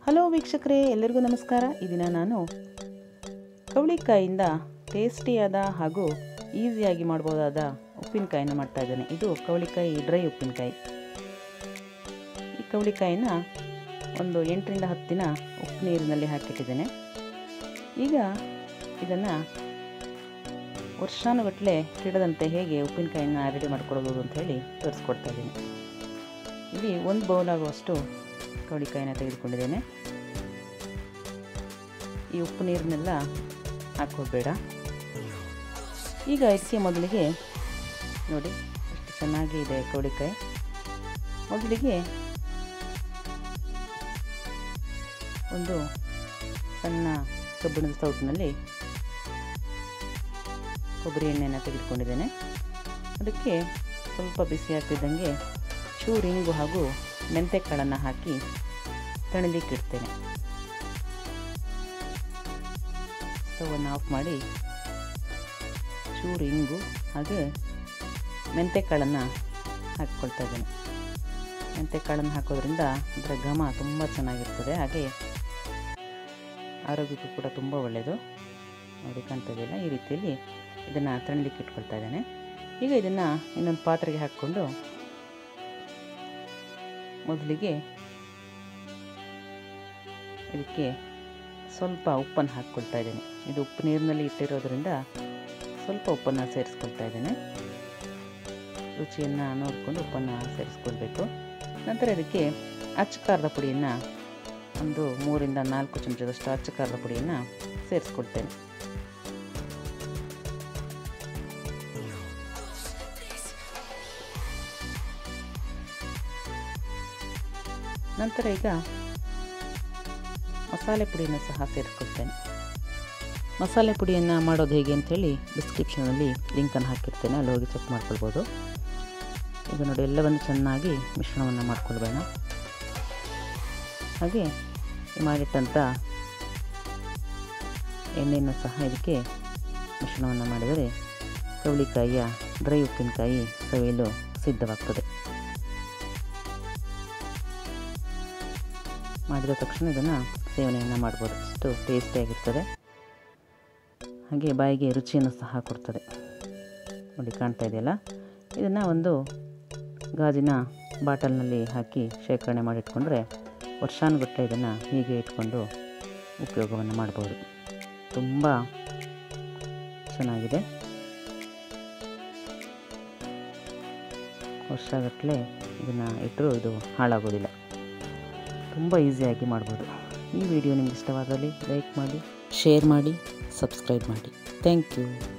hello ವೀಕ್ಷಕರೇ ಎಲ್ಲರಿಗೂ ನಮಸ್ಕಾರ ಈ ದಿನ ನಾನು ಕವಳಿಕಾಯಿಂದ ಟೇಸ್ಟಿಯಾದ ಹಾಗೂ ಈಸಿಯಾಗಿ ಮಾಡ್ಬೋದಾದ ಉಪ್ಪಿನಕಾಯಿನ ಮಾಡ್ತಾ ಇದ್ದೇನೆ ಇದು ಕವಳಿಕಾಯಿ ಡ್ರೈ ಉಪ್ಪಿನಕಾಯಿ ಈ ಕವಳಿಕಾಯಿನ ಒಂದು ಎಂಟರಿಂದ ಹತ್ತು ದಿನ ಉಪ್ಪು ನೀರಿನಲ್ಲಿ ಹಾಕಿಟ್ಟಿದ್ದೇನೆ ಈಗ ಇದನ್ನು ವರ್ಷಾನುಗಟ್ಟಲೆ ಕೆಡದಂತೆ ಹೇಗೆ ಉಪ್ಪಿನಕಾಯಿನ ರೆಡಿ ಮಾಡ್ಕೊಳ್ಳೋದು ಅಂತ ಹೇಳಿ ತೋರಿಸ್ಕೊಡ್ತಾ ಇದ್ದೀನಿ ಇಲ್ಲಿ ಒಂದು ಬೌಲ್ ಆಗುವಷ್ಟು ಕವಳಿಕಾಯಿನ ತೆಗೆದುಕೊಂಡಿದ್ದೇನೆ ಈ ಉಪ್ಪು ನೀರನ್ನೆಲ್ಲ ಹಾಕ್ಕೊಡ್ಬೇಡ ಈಗ ಇದಕ್ಕೆ ಮೊದಲಿಗೆ ನೋಡಿ ಎಷ್ಟು ಚೆನ್ನಾಗಿ ಇದೆ ಕವಳಿಕಾಯಿ ಮೊದಲಿಗೆ ಒಂದು ಸಣ್ಣ ಕಬ್ಬಿಣದ ಸೌಟಿನಲ್ಲಿ ಕೊಬ್ಬರಿ ಎಣ್ಣೆಯನ್ನು ತೆಗೆದುಕೊಂಡಿದ್ದೇನೆ ಅದಕ್ಕೆ ಸ್ವಲ್ಪ ಬಿಸಿ ಆಗ್ತಿದ್ದಂಗೆ ಚೂರು ಇಂಗು ಹಾಗೂ ಮೆಂತೆಕಾಳನ್ನು ಹಾಕಿ ತಣಿಲಿಕ್ಕೆ ಇಡ್ತೇನೆ ಸ್ಟವನ್ನು ಆಫ್ ಮಾಡಿ ಚೂರು ಇಂಗು ಹಾಗೆ ಮೆಂತೆಕಾಳನ್ನು ಹಾಕ್ಕೊಳ್ತಾ ಇದ್ದೇನೆ ಮೆಂತೆಕಾಳನ್ನು ಹಾಕೋದ್ರಿಂದ ಅದರ ಘಮ ತುಂಬ ಚೆನ್ನಾಗಿರ್ತದೆ ಹಾಗೆ ಆರೋಗ್ಯಕ್ಕೂ ಕೂಡ ತುಂಬ ಒಳ್ಳೆಯದು ನೋಡಿ ಕಾಣ್ತಾ ಇದೆಯಲ್ಲ ಈ ರೀತಿಯಲ್ಲಿ ಇದನ್ನು ತಣ್ಣಲಿಕ್ಕೆ ಇಟ್ಕೊಳ್ತಾ ಇದ್ದೇನೆ ಈಗ ಇದನ್ನು ಇನ್ನೊಂದು ಪಾತ್ರೆಗೆ ಹಾಕ್ಕೊಂಡು ಮೊದಲಿಗೆ ಇದಕ್ಕೆ ಸ್ವಲ್ಪ ಉಪ್ಪನ್ನು ಹಾಕ್ಕೊಳ್ತಾ ಇದ್ದೇನೆ ಇದು ಉಪ್ಪು ನೀರಿನಲ್ಲಿ ಇಟ್ಟಿರೋದ್ರಿಂದ ಸ್ವಲ್ಪ ಉಪ್ಪನ್ನು ಸೇರಿಸ್ಕೊಳ್ತಾ ಇದ್ದೇನೆ ರುಚಿಯನ್ನು ನೋಡಿಕೊಂಡು ಉಪ್ಪನ್ನು ಸೇರಿಸ್ಕೊಳ್ಬೇಕು ನಂತರ ಇದಕ್ಕೆ ಅಚ್ಚ ಖಾರದ ಪುಡಿಯನ್ನು ಒಂದು ಮೂರಿಂದ ನಾಲ್ಕು ಚಮಚದಷ್ಟು ಅಚ್ಚ ಖಾರದ ಪುಡಿಯನ್ನು ಸೇರಿಸ್ಕೊಳ್ತೇನೆ ನಂತರ ಈಗ ಮಸಾಲೆ ಪುಡಿಯನ್ನು ಸಹ ಸೇರಿಸ್ಕೊಳ್ತೇನೆ ಮಸಾಲೆ ಪುಡಿಯನ್ನು ಮಾಡೋದು ಹೇಗೆ ಅಂಥೇಳಿ ಡಿಸ್ಕ್ರಿಪ್ಷನಲ್ಲಿ ಲಿಂಕನ್ನು ಹಾಕಿರ್ತೇನೆ ಅಲ್ಲಿ ಹೋಗಿ ಚೆಕ್ ಮಾಡ್ಕೊಳ್ಬೋದು ಈಗ ನೋಡಿ ಎಲ್ಲವನ್ನು ಚೆನ್ನಾಗಿ ಮಿಶ್ರಣವನ್ನು ಮಾಡ್ಕೊಳ್ಬೇಡ ಹಾಗೆ ಮಾಡಿಟ್ಟಂಥ ಎಣ್ಣೆಯನ್ನು ಸಹ ಇದಕ್ಕೆ ಮಿಶ್ರಣವನ್ನು ಮಾಡಿದರೆ ಕವಳಿಕಾಯಿಯ ಡ್ರೈ ಉಪ್ಪಿನಕಾಯಿ ಸವಿಯಲು ಸಿದ್ಧವಾಗ್ತದೆ ಮಾಡಿದ ತಕ್ಷಣ ಇದನ್ನು ಸೇವನೆಯನ್ನು ಮಾಡ್ಬೋದು ಅಷ್ಟು ಟೇಸ್ಟಿಯಾಗಿರ್ತದೆ ಹಾಗೆ ಬಾಯಿಗೆ ರುಚಿಯನ್ನು ಸಹ ಕೊಡ್ತದೆ ನೋಡಿ ಕಾಣ್ತಾ ಇದೆಯಲ್ಲ ಇದನ್ನು ಒಂದು ಗಾಜಿನ ಬಾಟಲ್ನಲ್ಲಿ ಹಾಕಿ ಶೇಖರಣೆ ಮಾಡಿಟ್ಕೊಂಡ್ರೆ ವರ್ಷಾನುಗಟ್ಟಲೆ ಇದನ್ನು ಹೀಗೆ ಇಟ್ಕೊಂಡು ಉಪಯೋಗವನ್ನು ಮಾಡ್ಬೋದು ತುಂಬ ಚೆನ್ನಾಗಿದೆ ವರ್ಷಗಟ್ಟಲೆ ಇದನ್ನು ಇಟ್ಟರೂ ಇದು ಹಾಳಾಗೋದಿಲ್ಲ ತುಂಬ ಈಸಿಯಾಗಿ ಮಾಡ್ಬೋದು ಈ ವಿಡಿಯೋ ನಿಮ್ಗೆ ಇಷ್ಟವಾದಲ್ಲಿ ಲೈಕ್ ಮಾಡಿ ಶೇರ್ ಮಾಡಿ ಸಬ್ಸ್ಕ್ರೈಬ್ ಮಾಡಿ ಥ್ಯಾಂಕ್ ಯು